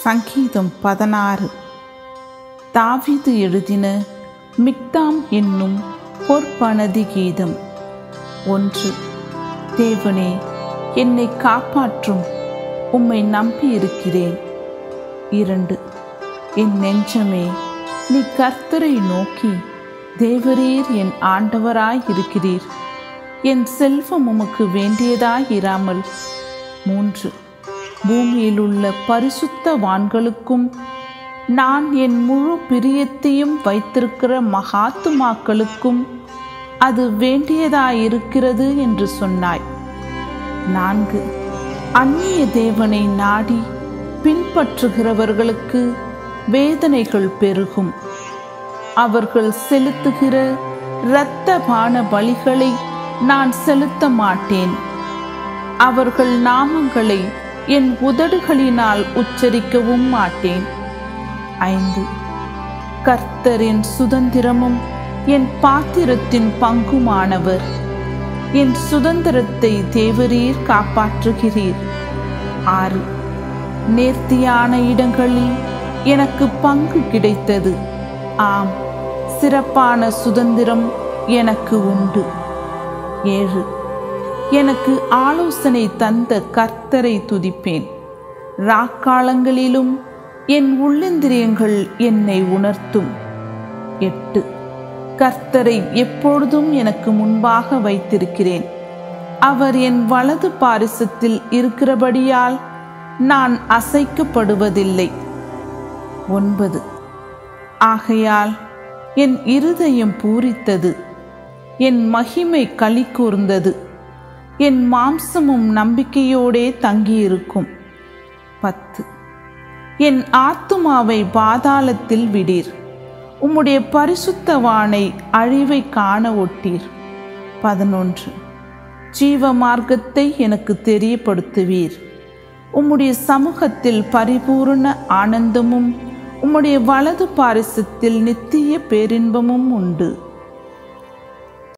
சங்கீதம் பதினாறு தாவீது எழுதின மிக்தாம் என்னும் பொற்பனதி கீதம் ஒன்று தேவனே என்னை காப்பாற்றும் உம்மை நம்பி இருக்கிறேன் இரண்டு என் நெஞ்சமே நீ கர்த்தரை நோக்கி தேவரீர் என் ஆண்டவராய் இருக்கிறீர் என் செல்வம் உமக்கு வேண்டியதாயிராமல் மூன்று பூமியில் உள்ள பரிசுத்த வான்களுக்கும் நான் என் முழு பிரியத்தையும் வைத்திருக்கிற மகாத்துமாக்களுக்கும் அது வேண்டியதாயிருக்கிறது என்று சொன்னாய் நான்கு அந்நிய தேவனை நாடி பின்பற்றுகிறவர்களுக்கு வேதனைகள் பெருகும் அவர்கள் செலுத்துகிற இரத்த பான பலிகளை நான் செலுத்த மாட்டேன் அவர்கள் நாமங்களை என் உதடுகளினால் உச்சரிக்கவும் மாட்டேன் ஐந்து கர்த்தரின் சுதந்திரமும் என் பாத்திரத்தின் பங்குமானவர் என் சுதந்திரத்தை தேவரீர் காப்பாற்றுகிறீர் ஆறு நேர்த்தியான இடங்களில் எனக்கு பங்கு கிடைத்தது ஆம் சிறப்பான சுதந்திரம் எனக்கு உண்டு ஏழு எனக்கு ஆலோசனை தந்த கர்த்தரை துதிப்பேன் ராக்காலங்களிலும் என் உள்ளந்திரியங்கள் என்னை உணர்த்தும் எட்டு கர்த்தரை எப்பொழுதும் எனக்கு முன்பாக வைத்திருக்கிறேன் அவர் என் வலது பாரிசத்தில் இருக்கிறபடியால் நான் அசைக்கப்படுவதில்லை ஒன்பது ஆகையால் என் இருதயம் பூரித்தது என் மகிமை களி கூர்ந்தது என் மாம்சமும் நம்பிக்கையோடே தங்கியிருக்கும் பத்து என் ஆத்துமாவை பாதாளத்தில் விடீர் உம்முடைய பரிசுத்தவானை அழிவை காண ஒட்டீர் பதினொன்று ஜீவ மார்க்கத்தை எனக்கு தெரியப்படுத்துவீர் உம்முடைய சமூகத்தில் பரிபூர்ண ஆனந்தமும் உம்முடைய வலது பாரிசத்தில் நித்திய பேரின்பமும் உண்டு